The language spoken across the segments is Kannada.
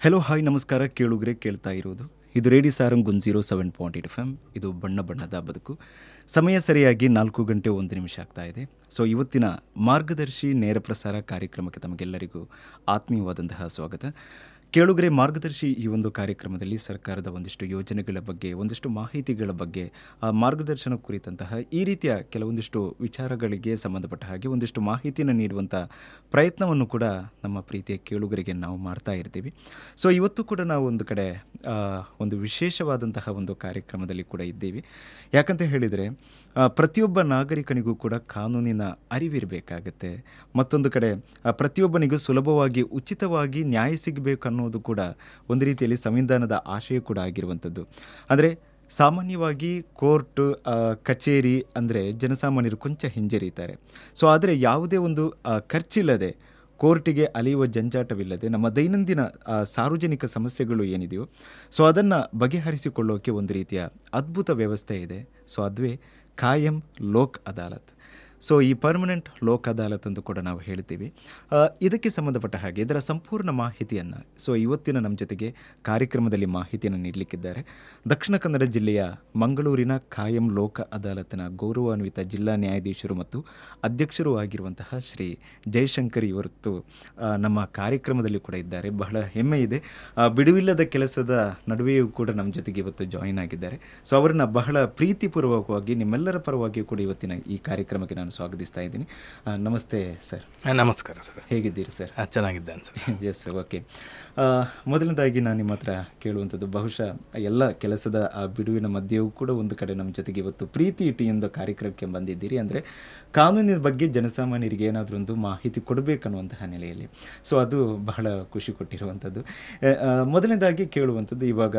ಹೆಲೋ ಹಾಯ್ ನಮಸ್ಕಾರ ಕೇಳುಗ್ರೆ ಕೇಳ್ತಾ ಇರೋದು ಇದು radio Sarang one zero seven point eight F M ಇದು ಬಣ್ಣ ಬಣ್ಣದ ಬದುಕು ಸಮಯ ಸರಿಯಾಗಿ ನಾಲ್ಕು ಗಂಟೆ ಒಂದು ನಿಮಿಷ ಆಗ್ತಾ ಇದೆ ಸೊ ಇವತ್ತಿನ ಮಾರ್ಗದರ್ಶಿ ನೇರ ಪ್ರಸಾರ ಕಾರ್ಯಕ್ರಮಕ್ಕೆ ತಮಗೆಲ್ಲರಿಗೂ ಆತ್ಮೀಯವಾದಂತಹ ಸ್ವಾಗತ ಕೇಳುಗರೆ ಮಾರ್ಗದರ್ಶಿ ಈ ಒಂದು ಕಾರ್ಯಕ್ರಮದಲ್ಲಿ ಸರ್ಕಾರದ ಒಂದಿಷ್ಟು ಯೋಜನೆಗಳ ಬಗ್ಗೆ ಒಂದಿಷ್ಟು ಮಾಹಿತಿಗಳ ಬಗ್ಗೆ ಆ ಮಾರ್ಗದರ್ಶನ ಕುರಿತಂತಹ ಈ ರೀತಿಯ ಕೆಲವೊಂದಿಷ್ಟು ವಿಚಾರಗಳಿಗೆ ಸಂಬಂಧಪಟ್ಟ ಹಾಗೆ ಒಂದಿಷ್ಟು ಮಾಹಿತಿಯನ್ನು ನೀಡುವಂಥ ಪ್ರಯತ್ನವನ್ನು ಕೂಡ ನಮ್ಮ ಪ್ರೀತಿಯ ಕೇಳುಗರಿಗೆ ನಾವು ಮಾಡ್ತಾ ಇರ್ತೀವಿ ಸೊ ಇವತ್ತು ಕೂಡ ನಾವು ಒಂದು ಕಡೆ ಆ, ಒಂದು ವಿಶೇಷವಾದಂತಹ ಒಂದು ಕಾರ್ಯಕ್ರಮದಲ್ಲಿ ಕೂಡ ಇದ್ದೀವಿ ಯಾಕಂತ ಹೇಳಿದರೆ ಆ, ಪ್ರತಿಯೊಬ್ಬ ನಾಗರಿಕನಿಗೂ ಕೂಡ ಕಾನೂನಿನ ಅರಿವಿರಬೇಕಾಗತ್ತೆ ಮತ್ತೊಂದು ಕಡೆ ಆ, ಪ್ರತಿಯೊಬ್ಬನಿಗೂ ಸುಲಭವಾಗಿ ಉಚಿತವಾಗಿ ನ್ಯಾಯ ಸಿಗಬೇಕು ಅನ್ನೋದು ಕೂಡ ಒಂದು ರೀತಿಯಲ್ಲಿ ಸಂವಿಧಾನದ ಆಶಯ ಕೂಡ ಆಗಿರುವಂಥದ್ದು ಅಂದರೆ ಸಾಮಾನ್ಯವಾಗಿ ಕೋರ್ಟ್ ಆ, ಕಚೇರಿ ಅಂದರೆ ಜನಸಾಮಾನ್ಯರು ಕೊಂಚ ಹಿಂಜರಿತಾರೆ ಸೊ ಆದರೆ ಯಾವುದೇ ಒಂದು ಆ, ಖರ್ಚಿಲ್ಲದೆ ಕೋರ್ಟಿಗೆ ಅಲೆಯುವ ಜಂಜಾಟವಿಲ್ಲದೆ ನಮ್ಮ ದೈನಂದಿನ ಆ, ಸಾರ್ವಜನಿಕ ಸಮಸ್ಯೆಗಳು ಏನಿದೆಯೋ ಸೊ ಅದನ್ನು ಬಗೆಹರಿಸಿಕೊಳ್ಳೋಕೆ ಒಂದು ರೀತಿಯ ಅದ್ಭುತ ವ್ಯವಸ್ಥೆ ಇದೆ ಸೊ ಅದುವೇ ಕಾಯಂ ಲೋಕ್ ಅದಾಲತ್ ಸೊ ಈ ಪರ್ಮನೆಂಟ್ ಲೋಕ್ ಅದಾಲತ್ ಎಂದು ಕೂಡ ನಾವು ಹೇಳ್ತೀವಿ ಆ, ಇದಕ್ಕೆ ಸಂಬಂಧಪಟ್ಟ ಹಾಗೆ ಇದರ ಸಂಪೂರ್ಣ ಮಾಹಿತಿಯನ್ನು ಸೊ ಇವತ್ತಿನ ನಮ್ಮ ಜೊತೆಗೆ ಕಾರ್ಯಕ್ರಮದಲ್ಲಿ ಮಾಹಿತಿಯನ್ನು ನೀಡಲಿಕ್ಕಿದ್ದಾರೆ ದಕ್ಷಿಣ ಕನ್ನಡ ಜಿಲ್ಲೆಯ ಮಂಗಳೂರಿನ ಕಾಯಂ ಲೋಕ ಅದಾಲತ್ನ ಗೌರವಾನ್ವಿತ ಜಿಲ್ಲಾ ನ್ಯಾಯಾಧೀಶರು ಮತ್ತು ಅಧ್ಯಕ್ಷರೂ ಆಗಿರುವಂತಹ ಶ್ರೀ ಜಯಶಂಕರ್ ಇವತ್ತು ಆ, ನಮ್ಮ ಕಾರ್ಯಕ್ರಮದಲ್ಲಿ ಕೂಡ ಇದ್ದಾರೆ ಬಹಳ ಹೆಮ್ಮೆ ಇದೆ ಆ, ಬಿಡುವಿಲ್ಲದ ಕೆಲಸದ ನಡುವೆಯೂ ಕೂಡ ನಮ್ಮ ಜೊತೆಗೆ ಇವತ್ತು ಜಾಯಿನ್ ಆಗಿದ್ದಾರೆ ಸೊ ಅವರನ್ನ ಬಹಳ ಪ್ರೀತಿಪೂರ್ವಕವಾಗಿ ನಿಮ್ಮೆಲ್ಲರ ಪರವಾಗಿಯೂ ಕೂಡ ಇವತ್ತಿನ ಈ ಕಾರ್ಯಕ್ರಮಕ್ಕೆ ನಾನು ಸ್ವಾಗತಿಸ್ತಾ ಇದ್ದೀನಿ ಆ, ನಮಸ್ತೆ ಸರ್ ಆ, ನಮಸ್ಕಾರ ಸರ್ ಹೇಗಿದ್ದೀರಿ ಸರ್ ಆ, ಚೆನ್ನಾಗಿದ್ದೇನೆ ಸರ್ ಎಸ್ ಓಕೆ ಮೊದಲನೇದಾಗಿ ನಾನು ನಿಮ್ಮ ಹತ್ರ ಕೇಳುವಂಥದ್ದು ಬಹುಶಃ ಎಲ್ಲ ಕೆಲಸದ ಆ ಬಿಡುವಿನ ಮಧ್ಯೆಯೂ ಕೂಡ ಒಂದು ಕಡೆ ನಮ್ಮ ಜೊತೆಗೆ ಇವತ್ತು ಪ್ರೀತಿ ಇಟಿ ಎಂದು ಕಾರ್ಯಕ್ರಮಕ್ಕೆ ಬಂದಿದ್ದೀರಿ ಅಂದರೆ ಕಾನೂನಿನ ಬಗ್ಗೆ ಜನಸಾಮಾನ್ಯರಿಗೆ ಏನಾದರೂ ಒಂದು ಮಾಹಿತಿ ಕೊಡಬೇಕನ್ನುವಂತಹ ನೆಲೆಯಲ್ಲಿ ಸೊ ಅದು ಬಹಳ ಖುಷಿ ಕೊಟ್ಟಿರುವಂಥದ್ದು ಆ, ಆ, ಮೊದಲನೇದಾಗಿ ಕೇಳುವಂಥದ್ದು ಇವಾಗ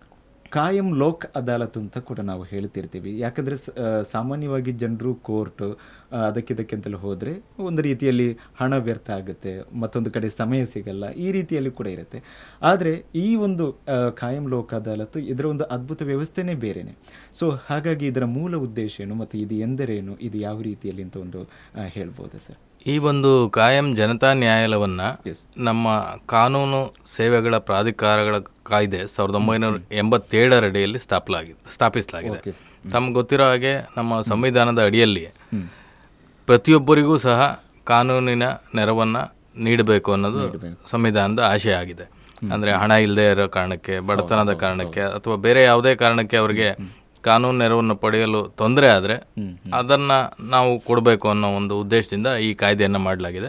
ಕಾಯಂ ಲೋಕ್ ಅದಾಲತ್ ಅಂತ ಕೂಡ ನಾವು ಹೇಳ್ತಿರ್ತೀವಿ ಯಾಕಂದರೆ ಸಾಮಾನ್ಯವಾಗಿ ಜನರು ಕೋರ್ಟ್ ಅದಕ್ಕಿದಕ್ಕೆ ಅಂತಲೇ ಹೋದರೆ ಒಂದು ರೀತಿಯಲ್ಲಿ ಹಣ ವ್ಯರ್ಥ ಆಗುತ್ತೆ ಮತ್ತೊಂದು ಕಡೆ ಸಮಯ ಸಿಗಲ್ಲ ಈ ರೀತಿಯಲ್ಲಿ ಕೂಡ ಇರುತ್ತೆ ಆದರೆ ಈ ಒಂದು ಆ, ಕಾಯಂ ಲೋಕ್ ಅದಾಲತ್ ಇದರ ಒಂದು ಅದ್ಭುತ ವ್ಯವಸ್ಥೆನೇ ಬೇರೆನೆ ಸೊ ಹಾಗಾಗಿ ಇದರ ಮೂಲ ಉದ್ದೇಶ ಏನು ಮತ್ತು ಇದು ಎಂದರೇನು ಇದು ಯಾವ ರೀತಿಯಲ್ಲಿ ಅಂತ ಒಂದು ಆ, ಹೇಳ್ಬೋದಾ ಸರ್ ಈ ಒಂದು ಕಾಯಂ ಜನತಾ ನ್ಯಾಯಾಲಯವನ್ನ ಎಸ್ ನಮ್ಮ ಕಾನೂನು ಸೇವೆಗಳ ಪ್ರಾಧಿಕಾರಗಳ ಕಾಯ್ದೆ ಸಾವಿರದ ಒಂಬೈನೂರ ಎಂಬತ್ತೇಳರ ಅಡಿಯಲ್ಲಿ ಸ್ಥಾಪಲಾಗಿದೆ ಸ್ಥಾಪಿಸಲಾಗಿದೆ ಓಕೆ ತಮ್ಗೆ ಗೊತ್ತಿರೋ ಹಾಗೆ ನಮ್ಮ ಸಂವಿಧಾನದ ಅಡಿಯಲ್ಲಿ ಪ್ರತಿಯೊಬ್ಬರಿಗೂ ಸಹ ಕಾನೂನಿನ ನೆರವನ್ನ ನೀಡಬೇಕು ಅನ್ನೋದು ಸಂವಿಧಾನದ ಆಶಯ ಆಗಿದೆ ಅಂದ್ರೆ ಹಣ ಇಲ್ಲದೆ ಇರೋ ಕಾರಣಕ್ಕೆ ಬಡತನದ ಕಾರಣಕ್ಕೆ ಅಥವಾ ಬೇರೆ ಯಾವುದೇ ಕಾರಣಕ್ಕೆ ಅವರಿಗೆ ಕಾನೂನು ನೆರವನ್ನು ಪಡೆಯಲು ತೊಂದರೆ ಆದರೆ ಅದನ್ನ ನಾವು ಕೊಡಬೇಕು ಅನ್ನೋ ಒಂದು ಉದ್ದೇಶದಿಂದ ಈ ಕಾಯ್ದೆಯನ್ನು ಮಾಡಲಾಗಿದೆ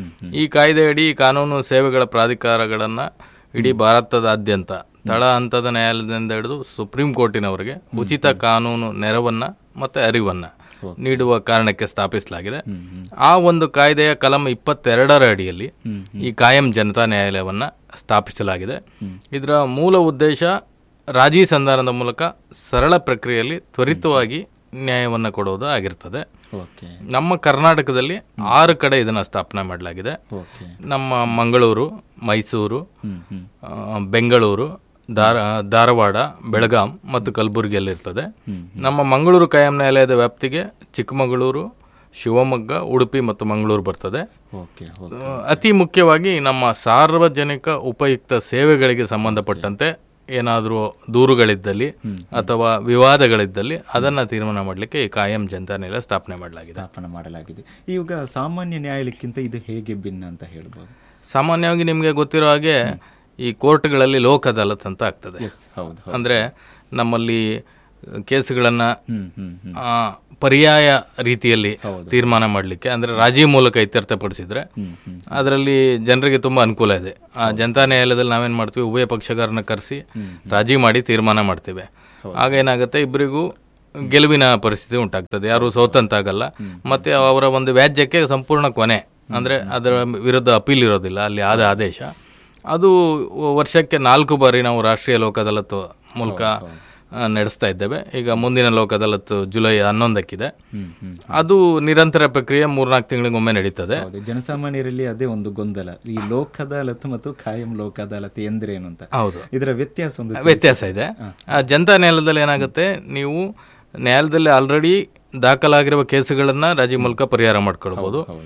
ಈ ಕಾಯ್ದೆಯಡಿ ಕಾನೂನು ಸೇವೆಗಳ ಪ್ರಾಧಿಕಾರಗಳನ್ನ ಇಡೀ ಭಾರತದಾದ್ಯಂತ ತಳ ಹಂತದ ನ್ಯಾಯಾಲಯದಿಂದ ಹಿಡಿದು ಸುಪ್ರೀಂ ಕೋರ್ಟಿನವರೆಗೆ ಉಚಿತ ಕಾನೂನು ನೆರವನ್ನ ಮತ್ತೆ ಅರಿವನ್ನ ನೀಡುವ ಕಾರಣಕ್ಕೆ ಸ್ಥಾಪಿಸಲಾಗಿದೆ ಆ ಒಂದು ಕಾಯ್ದೆಯ ಕಲಂ ಇಪ್ಪತ್ತೆರಡರ ಅಡಿಯಲ್ಲಿ ಈ ಕಾಯಂ ಜನತಾ ನ್ಯಾಯಾಲಯವನ್ನ ಸ್ಥಾಪಿಸಲಾಗಿದೆ ಇದರ ಮೂಲ ಉದ್ದೇಶ ರಾಜಿ ಸಂಧಾನದ ಮೂಲಕ ಸರಳ ಪ್ರಕ್ರಿಯೆಯಲ್ಲಿ ತ್ವರಿತವಾಗಿ ನ್ಯಾಯವನ್ನು ಕೊಡುವುದು ಆಗಿರ್ತದೆ ಓಕೆ ನಮ್ಮ ಕರ್ನಾಟಕದಲ್ಲಿ ಆರು ಕಡೆ ಇದನ್ನು ಸ್ಥಾಪನೆ ಮಾಡಲಾಗಿದೆ ಓಕೆ ನಮ್ಮ ಮಂಗಳೂರು ಮೈಸೂರು ಹ್ಮ್ ಹ್ಮ್ ಆ, ಬೆಂಗಳೂರು ಧಾರ ಧಾರವಾಡ ಬೆಳಗಾಂ ಮತ್ತು ಕಲಬುರಗಿಯಲ್ಲಿರ್ತದೆ ನಮ್ಮ ಮಂಗಳೂರು ಕಾಯಂ ನ್ಯಾಯಾಲಯದ ವ್ಯಾಪ್ತಿಗೆ ಚಿಕ್ಕಮಗಳೂರು ಶಿವಮೊಗ್ಗ ಉಡುಪಿ ಮತ್ತು ಮಂಗಳೂರು ಬರ್ತದೆ ಓಕೆ ಓಕೆ ಆ, ಅತಿ ಮುಖ್ಯವಾಗಿ ನಮ್ಮ ಸಾರ್ವಜನಿಕ ಉಪಯುಕ್ತ ಸೇವೆಗಳಿಗೆ ಸಂಬಂಧಪಟ್ಟಂತೆ ಏನಾದರೂ ದೂರುಗಳಿದ್ದಲ್ಲಿ ಅಥವಾ ವಿವಾದಗಳಿದ್ದಲ್ಲಿ ಅದನ್ನ ತೀರ್ಮಾನ ಮಾಡಲಿಕ್ಕೆ ಈ ಕಾಯಂ ಜನತಾ ನ್ಯಾಯಾಲಯ ಸ್ಥಾಪನೆ ಮಾಡಲಾಗಿದೆ ಸ್ಥಾಪನೆ ಮಾಡಲಾಗಿದೆ ಈಗ ಸಾಮಾನ್ಯ ನ್ಯಾಯಾಲಯಕ್ಕಿಂತ ಇದು ಹೇಗೆ ಭಿನ್ನ ಅಂತ ಹೇಳ್ಬೋದು ಸಾಮಾನ್ಯವಾಗಿ ನಿಮಗೆ ಗೊತ್ತಿರೋ ಹಾಗೆ ಈ ಕೋರ್ಟ್ಗಳಲ್ಲಿ ಲೋಕ್ ಅದಾಲತ್ ಅಂತ ಆಗ್ತದೆ ಎಸ್ ಹೌದು ಅಂದ್ರೆ ನಮ್ಮಲ್ಲಿ ಕೇಸುಗಳನ್ನ ಹ್ಮ್ ಹ್ಮ್ ಹ್ಮ್ ಆ, ಪರ್ಯಾಯ ರೀತಿಯಲ್ಲಿ ತೀರ್ಮಾನ ಮಾಡಲಿಕ್ಕೆ ಅಂದ್ರೆ ರಾಜಿ ಮೂಲಕ ಇತ್ಯರ್ಥಪಡಿಸಿದ್ರೆ ಹ್ಮ್ ಹ್ಮ್ ಅದರಲ್ಲಿ ಜನರಿಗೆ ತುಂಬಾ ಅನುಕೂಲ ಇದೆ ಆ ಜನತಾ ನ್ಯಾಯಾಲಯದಲ್ಲಿ ನಾವೇನ್ ಮಾಡ್ತೀವಿ ಉಭಯ ಪಕ್ಷಗಾರನ ಕರೆಸಿ ರಾಜಿ ಮಾಡಿ ತೀರ್ಮಾನ ಮಾಡ್ತೇವೆ ಆಗ ಏನಾಗುತ್ತೆ ಇಬ್ಬರಿಗೂ ಗೆಲುವಿನ ಪರಿಸ್ಥಿತಿ ಉಂಟಾಗ್ತದೆ ಯಾರು ಸೋತಂತಾಗಲ್ಲ ಮತ್ತೆ ಅವರ ಒಂದು ವ್ಯಾಜ್ಯಕ್ಕೆ ಸಂಪೂರ್ಣ ಕೊನೆ ಅಂದ್ರೆ ಅದರ ವಿರುದ್ಧ ಅಪೀಲ್ ಇರೋದಿಲ್ಲ ಅಲ್ಲಿ ಆದ ಆದೇಶ ಅದು ವರ್ಷಕ್ಕೆ ನಾಲ್ಕು ಬಾರಿ ನಾವು ರಾಷ್ಟ್ರೀಯ ಲೋಕ ಅದಾಲತ್ ಮೂಲಕ ಆ, ನಡೆಸ್ತಾ ಇದ್ದೇವೆ ಈಗ ಮುಂದಿನ ಲೋಕ ಅದಾಲತ್ ಜುಲೈ ಹನ್ನೊಂದಕ್ಕಿದೆ ಹ್ಮ್ ಹ್ಮ್ ಅದು ನಿರಂತರ ಪ್ರಕ್ರಿಯೆ ಮೂರ್ನಾಲ್ಕು ತಿಂಗಳಿಗೊಮ್ಮೆ ನಡೀತದೆ ಹೌದು ಜನಸಾಮಾನ್ಯರಲ್ಲಿ ಅದೇ ಒಂದು ಗೊಂದಲ ಈ ಲೋಕ್ ಅದಾಲತ್ ಮತ್ತು ಕಾಯಂ ಲೋಕ್ ಅದಾಲತ್ ಎಂದ್ರೇನು ಅಂತ ಹೌದು ಇದರ ವ್ಯತ್ಯಾಸ ಒಂದು ವ್ಯತ್ಯಾಸ ಇದೆ ಆ ಜನತಾ ನ್ಯಾಯಾಲಯದಲ್ಲಿ ಏನಾಗುತ್ತೆ ನೀವು ನ್ಯಾಯಾಲಯದಲ್ಲಿ ಆಲ್ರೆಡಿ ದಾಖಲಾಗಿರುವ ಕೇಸುಗಳನ್ನ ರಾಜಿ ಮೂಲಕ ಪರಿಹಾರ ಮಾಡ್ಕೊಳ್ಬಹುದು ಹೌದು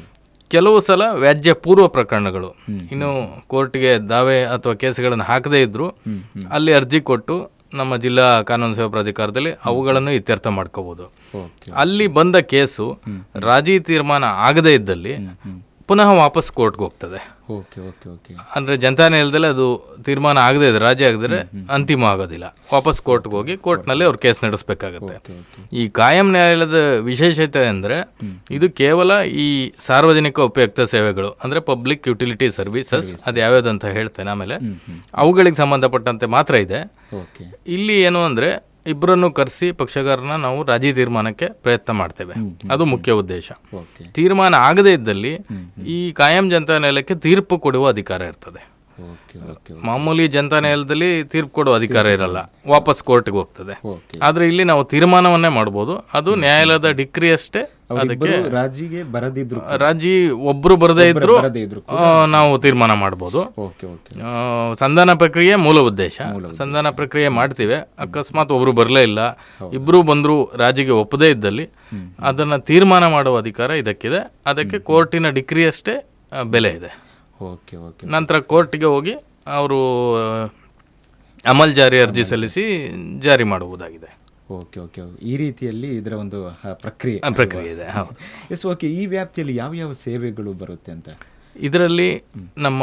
ಕೆಲವು ಸಲ ವ್ಯಾಜ್ಯ ಪೂರ್ವ ಪ್ರಕರಣಗಳು ಇನ್ನು ಕೋರ್ಟ್ಗೆ ದಾವೆ ಅಥವಾ ಕೇಸ್ಗಳನ್ನು ಹಾಕದೇ ಇದ್ರು ಅಲ್ಲಿ ಅರ್ಜಿ ಕೊಟ್ಟು ನಮ್ಮ ಜಿಲ್ಲಾ ಕಾನೂನು ಸೇವಾ ಪ್ರಾಧಿಕಾರದಲ್ಲಿ ಅವುಗಳನ್ನು ಇತ್ಯರ್ಥ ಮಾಡ್ಕೋಬಹುದು ಓಕೆ ಅಲ್ಲಿ ಬಂದ ಕೇಸು ರಾಜಿ ತೀರ್ಮಾನ ಆಗದೇ ಇದ್ದಲ್ಲಿ ಪುನಃ ವಾಪಸ್ ಕೋರ್ಟ್ಗೆ ಹೋಗ್ತದೆ ಓಕೆ ಓಕೆ ಓಕೆ ಅಂದ್ರೆ ಜನತಾ ನ್ಯಾಯಾಲಯದಲ್ಲಿ ಅದು ತೀರ್ಮಾನ ಆಗದೇ ಇದ್ರೆ ರಾಜಿ ಆಗದಿದ್ರೆ ಅಂತಿಮ ಆಗೋದಿಲ್ಲ ವಾಪಸ್ ಕೋರ್ಟ್ಗೆ ಹೋಗಿ ಕೋರ್ಟ್ನಲ್ಲಿ ಅವ್ರು ಕೇಸ್ ನಡೆಸಬೇಕಾಗತ್ತೆ ಓಕೆ ಓಕೆ ಈ ಕಾಯಂ ನ್ಯಾಯಾಲಯದ ವಿಶೇಷತೆ ಅಂದರೆ ಇದು ಕೇವಲ ಈ ಸಾರ್ವಜನಿಕ ಉಪಯುಕ್ತ ಸೇವೆಗಳು ಅಂದರೆ ಪಬ್ಲಿಕ್ ಯುಟಿಲಿಟಿ ಸರ್ವಿಸಸ್ ಅದು ಯಾವ್ಯಾವ್ದು ಅಂತ ಹೇಳ್ತೇನೆ ಆಮೇಲೆ ಅವುಗಳಿಗೆ ಸಂಬಂಧಪಟ್ಟಂತೆ ಮಾತ್ರ ಇದೆ ಓಕೆ ಇಲ್ಲಿ ಏನು ಅಂದರೆ ಇಬ್ಬರನ್ನು ಕರೆಸಿ ಪಕ್ಷಗಾರನ ನಾವು ರಾಜಿ ತೀರ್ಮಾನಕ್ಕೆ ಪ್ರಯತ್ನ ಮಾಡ್ತೇವೆ ಅದು ಮುಖ್ಯ ಉದ್ದೇಶ ಓಕೆ ತೀರ್ಮಾನ ಆಗದೇ ಇದ್ದಲ್ಲಿ ಈ ಕಾಯಂ ಜನತಾ ನ್ಯಾಯಾಲಯಕ್ಕೆ ತೀರ್ಪು ಕೊಡುವ ಅಧಿಕಾರ ಇರ್ತದೆ ಓಕೆ ಓಕೆ ಮಾಮೂಲಿ ಜನತಾ ನ್ಯಾಯಾಲಯದಲ್ಲಿ ತೀರ್ಪು ಕೊಡುವ ಅಧಿಕಾರ ಇರಲ್ಲ ವಾಪಸ್ ಕೋರ್ಟ್ಗೆ ಹೋಗ್ತದೆ ಓಕೆ ಆದ್ರೆ ಇಲ್ಲಿ ನಾವು ತೀರ್ಮಾನವನ್ನೇ ಮಾಡ್ಬೋದು ಅದು ನ್ಯಾಯಾಲಯದ ಡಿಕ್ರಿ ಅಷ್ಟೇ ಅದಕ್ಕೆ ಅವರಿಬ್ಬರು ರಾಜಿಗೆ ಬರದಿದ್ರು ರಾಜಿ ಒಬ್ರು ಬರದೇ ಇದ್ರು ಬರದೇ ಇದ್ರು ಆ, ನಾವು ತೀರ್ಮಾನ ಮಾಡ್ಬೋದು ಓಕೆ ಓಕೆ ಆ, ಸಂಧಾನ ಪ್ರಕ್ರಿಯೆ ಮೂಲ ಉದ್ದೇಶ ಸಂಧಾನ ಪ್ರಕ್ರಿಯೆ ಮಾಡ್ತೀವಿ ಅಕಸ್ಮಾತ್ ಒಬ್ರು ಬರಲೇ ಇಲ್ಲ ಇಬ್ರು ಬಂದ್ರು ರಾಜಿಗೆ ಒಪ್ಪದೇ ಇದ್ದಲ್ಲಿ ಅದನ್ನ ತೀರ್ಮಾನ ಮಾಡುವ ಅಧಿಕಾರ ಇದಕ್ಕಿದೆ ಅದಕ್ಕೆ ಕೋರ್ಟಿನ ಡಿಕ್ರಿ ಅಷ್ಟೇ ಆ, ಬೆಲೆ ಇದೆ ಓಕೆ ಓಕೆ ನಂತರ ಕೋರ್ಟಿಗೆ ಹೋಗಿ ಅವರು ಅಮಲ್ ಜಾರಿ ಅರ್ಜಿ ಸಲ್ಲಿಸಿ ಜಾರಿ ಮಾಡುವುದಾಗಿದೆ ಓಕೆ ಓಕೆ ಈ ರೀತಿಯಲ್ಲಿ ಇದರ ಒಂದು ಆ, ಪ್ರಕ್ರಿಯೆ ಆ ಪ್ರಕ್ರಿಯೆ ಇದೆ ಹೌದು ಎಸ್ ಓಕೆ ಈ ವ್ಯಾಪ್ತಿಯಲ್ಲಿ ಯಾವ ಯಾವ ಸೇವೆಗಳು ಬರುತ್ತೆ ಅಂತ ಇದರಲ್ಲಿ ನಮ್ಮ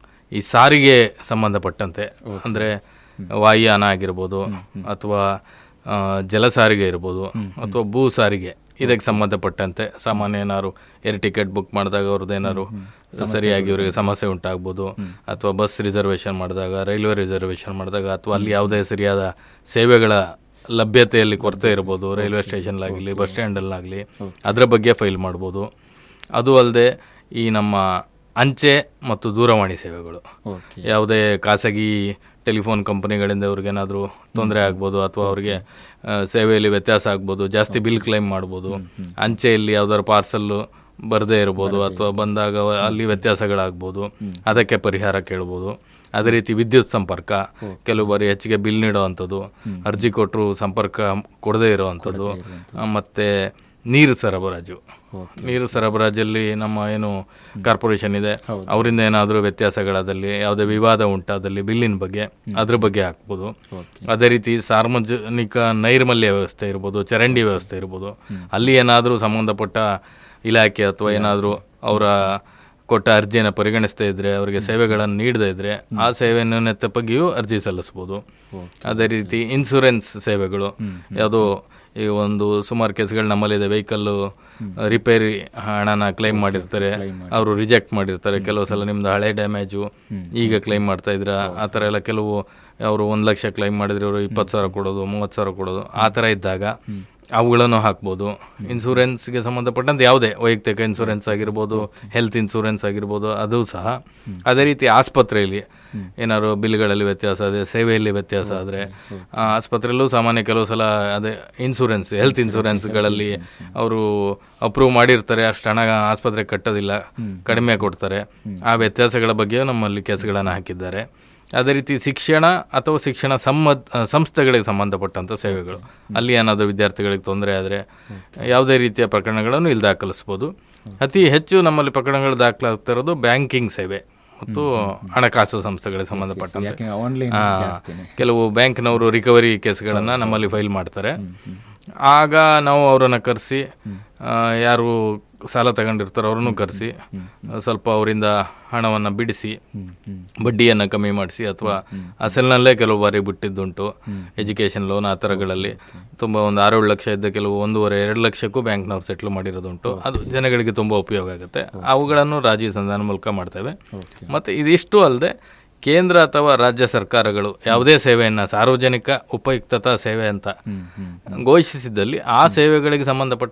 ಈ ಸಾರಿಗೆ ಸಂಬಂಧಪಟ್ಟಂತೆ ಅಂದರೆ ವಾಯುಯಾನ ಆಗಿರ್ಬೋದು ಅಥವಾ ಆ, ಜಲ ಸಾರಿಗೆ ಇರ್ಬೋದು ಅಥವಾ ಭೂ ಸಾರಿಗೆ ಇದಕ್ಕೆ ಸಂಬಂಧಪಟ್ಟಂತೆ ಸಾಮಾನ್ಯ ಏನಾದ್ರು ಏರ್ ಟಿಕೆಟ್ ಬುಕ್ ಮಾಡಿದಾಗ ಅವ್ರದ್ದು ಏನಾದ್ರು ಸರಿಯಾಗಿ ಇವರಿಗೆ ಸಮಸ್ಯೆ ಉಂಟಾಗ್ಬೋದು ಅಥವಾ ಬಸ್ ರಿಸರ್ವೇಷನ್ ಮಾಡಿದಾಗ ರೈಲ್ವೆ ರಿಸರ್ವೇಷನ್ ಮಾಡಿದಾಗ ಅಥವಾ ಅಲ್ಲಿ ಯಾವುದೇ ಸರಿಯಾದ ಸೇವೆಗಳ ಲಭ್ಯತೆಯಲ್ಲಿ ಕೊರತೆ ಇರ್ಬೋದು ರೈಲ್ವೆ ಸ್ಟೇಷನ್ಲಾಗಲಿ ಬಸ್ ಸ್ಟ್ಯಾಂಡಲ್ಲಾಗಲಿ ಅದರ ಬಗ್ಗೆ ಫೈಲ್ ಮಾಡ್ಬೋದು ಅದು ಅಲ್ಲದೆ ಈ ನಮ್ಮ ಅಂಚೆ ಮತ್ತು ದೂರವಾಣಿ ಸೇವೆಗಳು ಓಕೆ ಯಾವುದೇ ಖಾಸಗಿ ಟೆಲಿಫೋನ್ ಕಂಪನಿಗಳಿಂದ ಅವ್ರಿಗೇನಾದರೂ ತೊಂದರೆ ಆಗ್ಬೋದು ಅಥವಾ ಅವ್ರಿಗೆ ಆ, ಸೇವೆಯಲ್ಲಿ ವ್ಯತ್ಯಾಸ ಆಗ್ಬೋದು ಜಾಸ್ತಿ ಬಿಲ್ ಕ್ಲೈಮ್ ಮಾಡ್ಬೋದು ಅಂಚೆಯಲ್ಲಿ ಯಾವ್ದಾದ್ರು ಪಾರ್ಸಲ್ಲು ಬರದೇ ಇರ್ಬೋದು ಅಥವಾ ಬಂದಾಗ ಅಲ್ಲಿ ವ್ಯತ್ಯಾಸಗಳಾಗ್ಬೋದು ಅದಕ್ಕೆ ಪರಿಹಾರ ಕೇಳ್ಬೋದು ಅದೇ ರೀತಿ ವಿದ್ಯುತ್ ಸಂಪರ್ಕ ಕೆಲವು ಬಾರಿ ಹೆಚ್ಚಿಗೆ ಬಿಲ್ ನೀಡುವಂಥದ್ದು ಅರ್ಜಿ ಕೊಟ್ಟರು ಸಂಪರ್ಕ ಕೊಡದೇ ಇರುವಂಥದ್ದು ಆ, ಮತ್ತೆ ನೀರು ಸರಬರಾಜು ನೀರು ಸರಬರಾಜಲ್ಲಿ ನಮ್ಮ ಏನು ಕಾರ್ಪೊರೇಷನ್ ಇದೆ ಅವರಿಂದ ಏನಾದರೂ ವ್ಯತ್ಯಾಸಗಳಾದಲ್ಲಿ ಯಾವುದೇ ವಿವಾದ ಉಂಟಾದಲ್ಲಿ ಬಿಲ್ಲಿನ ಬಗ್ಗೆ ಅದ್ರ ಬಗ್ಗೆ ಹಾಕ್ಬೋದು ಅದೇ ರೀತಿ ಸಾರ್ವಜನಿಕ ನೈರ್ಮಲ್ಯ ವ್ಯವಸ್ಥೆ ಇರ್ಬೋದು ಚರಂಡಿ ವ್ಯವಸ್ಥೆ ಇರ್ಬೋದು ಅಲ್ಲಿ ಏನಾದರೂ ಸಂಬಂಧಪಟ್ಟ ಇಲಾಖೆ ಅಥವಾ ಏನಾದರೂ ಅವರ ಕೊಟ್ಟ ಅರ್ಜಿಯನ್ನು ಪರಿಗಣಿಸ್ತಾ ಇದ್ರೆ ಅವರಿಗೆ ಸೇವೆಗಳನ್ನು ನೀಡದೇ ಇದ್ರೆ ಆ ಸೇವೆಯನ್ನು ಬಗ್ಗೆಯೂ ಅರ್ಜಿ ಸಲ್ಲಿಸ್ಬೋದು ಅದೇ ರೀತಿ ಇನ್ಸೂರೆನ್ಸ್ ಸೇವೆಗಳು ಯಾವುದೋ ಈ ಒಂದು ಸುಮಾರು ಕೇಸ್ಗಳು ನಮ್ಮಲ್ಲಿದೆ ವೆಹಿಕಲ್ಲು ರಿಪೇರಿ ಹಣನ ಕ್ಲೈಮ್ ಮಾಡಿರ್ತಾರೆ ಅವರು ರಿಜೆಕ್ಟ್ ಮಾಡಿರ್ತಾರೆ ಕೆಲವು ಸಲ ನಿಮ್ದು ಹಳೆ ಡ್ಯಾಮೇಜು ಈಗ ಕ್ಲೈಮ್ ಮಾಡ್ತಾ ಇದ್ರ ಆ ಥರ ಎಲ್ಲ ಕೆಲವು ಅವರು ಒಂದು ಲಕ್ಷ ಕ್ಲೈಮ್ ಮಾಡಿದ್ರೆ ಅವರು ಇಪ್ಪತ್ತು ಸಾವಿರ ಕೊಡೋದು ಮೂವತ್ತು ಸಾವಿರ ಕೊಡೋದು ಆ ಥರ ಇದ್ದಾಗ ಅವುಗಳನ್ನು ಹಾಕ್ಬೋದು ಇನ್ಸೂರೆನ್ಸ್ಗೆ ಸಂಬಂಧಪಟ್ಟಂತೆ ಯಾವುದೇ ವೈಯಕ್ತಿಕ ಇನ್ಸೂರೆನ್ಸ್ ಆಗಿರ್ಬೋದು ಹೆಲ್ತ್ ಇನ್ಸೂರೆನ್ಸ್ ಆಗಿರ್ಬೋದು ಅದು ಸಹ ಅದೇ ರೀತಿ ಆಸ್ಪತ್ರೆಯಲ್ಲಿ ಏನಾದ್ರು ಬಿಲ್ಗಳಲ್ಲಿ ವ್ಯತ್ಯಾಸ ಅದೇ ಸೇವೆಯಲ್ಲಿ ವ್ಯತ್ಯಾಸ ಆದರೆ ಆಸ್ಪತ್ರೆಯಲ್ಲೂ ಸಾಮಾನ್ಯ ಕೆಲವು ಸಲ ಅದೇ ಇನ್ಸೂರೆನ್ಸ್ ಹೆಲ್ತ್ ಇನ್ಸೂರೆನ್ಸ್ಗಳಲ್ಲಿ ಅವರು ಅಪ್ರೂವ್ ಮಾಡಿರ್ತಾರೆ ಅಷ್ಟು ಹಣ ಆಸ್ಪತ್ರೆ ಕಟ್ಟೋದಿಲ್ಲ ಕಡಿಮೆ ಕೊಡ್ತಾರೆ ಆ ವ್ಯತ್ಯಾಸಗಳ ಬಗ್ಗೆಯೂ ನಮ್ಮಲ್ಲಿ ಕೇಸ್ಗಳನ್ನು ಹಾಕಿದ್ದಾರೆ ಅದೇ ರೀತಿ ಶಿಕ್ಷಣ ಅಥವಾ ಶಿಕ್ಷಣ ಸಂಬದ್ ಸಂಸ್ಥೆಗಳಿಗೆ ಸಂಬಂಧಪಟ್ಟಂಥ ಸೇವೆಗಳು ಅಲ್ಲಿ ಏನಾದರೂ ವಿದ್ಯಾರ್ಥಿಗಳಿಗೆ ತೊಂದರೆ ಆದರೆ ಯಾವುದೇ ರೀತಿಯ ಪ್ರಕರಣಗಳನ್ನು ಇಲ್ಲಿ ದಾಖಲಿಸ್ಬೋದು ಅತಿ ಹೆಚ್ಚು ನಮ್ಮಲ್ಲಿ ಪ್ರಕರಣಗಳು ದಾಖಲಾಗ್ತಿರೋದು ಬ್ಯಾಂಕಿಂಗ್ ಸೇವೆ ಮತ್ತು ಹಣಕಾಸು ಸಂಸ್ಥೆಗಳಿಗೆ ಸಂಬಂಧಪಟ್ಟಂತೆ ಯಾಕೆ ಆನ್ಲೈನ್ ಆ, ಜಾಸ್ತಿನೇ ಕೆಲವು ಬ್ಯಾಂಕ್ನವರು ರಿಕವರಿ ಕೇಸ್ಗಳನ್ನು ನಮ್ಮಲ್ಲಿ ಫೈಲ್ ಮಾಡ್ತಾರೆ ಆಗ ನಾವು ಅವರನ್ನು ಕರೆಸಿ ಯಾರು ಸಾಲ ತಗೊಂಡಿರ್ತಾರೋ ಅವ್ರನ್ನು ಕರೆಸಿ ಸ್ವಲ್ಪ ಅವರಿಂದ ಹಣವನ್ನು ಬಿಡಿಸಿ ಬಡ್ಡಿಯನ್ನು ಕಮ್ಮಿ ಮಾಡಿಸಿ ಅಥವಾ ಅಸಲ್ನಲ್ಲೇ ಕೆಲವು ಬಾರಿ ಬಿಟ್ಟಿದ್ದುಂಟು ಎಜುಕೇಷನ್ ಲೋನ್ ಆ ಥರಗಳಲ್ಲಿ ತುಂಬ ಒಂದು ಆರೇಳು ಲಕ್ಷ ಇದ್ದ ಕೆಲವು ಒಂದೂವರೆ ಎರಡು ಲಕ್ಷಕ್ಕೂ ಬ್ಯಾಂಕ್ನವ್ರು ಸೆಟ್ಲ್ ಮಾಡಿರೋದುಂಟು ಅದು ಜನಗಳಿಗೆ ತುಂಬ ಉಪಯೋಗ ಆಗುತ್ತೆ ಅವುಗಳನ್ನು ರಾಜಿ ಸಂಧಾನ ಮೂಲಕ ಮಾಡ್ತೇವೆ ಮತ್ತು ಇದಿಷ್ಟು ಅಲ್ಲದೆ ಕೇಂದ್ರ ಅಥವಾ ರಾಜ್ಯ ಸರ್ಕಾರಗಳು ಯಾವುದೇ ಸೇವೆಯನ್ನು ಸಾರ್ವಜನಿಕ ಉಪಯುಕ್ತತಾ ಸೇವೆ ಅಂತ ಘೋಷಿಸಿದ್ದಲ್ಲಿ ಆ ಸೇವೆಗಳಿಗೆ ಸಂಬಂಧಪಟ್ಟ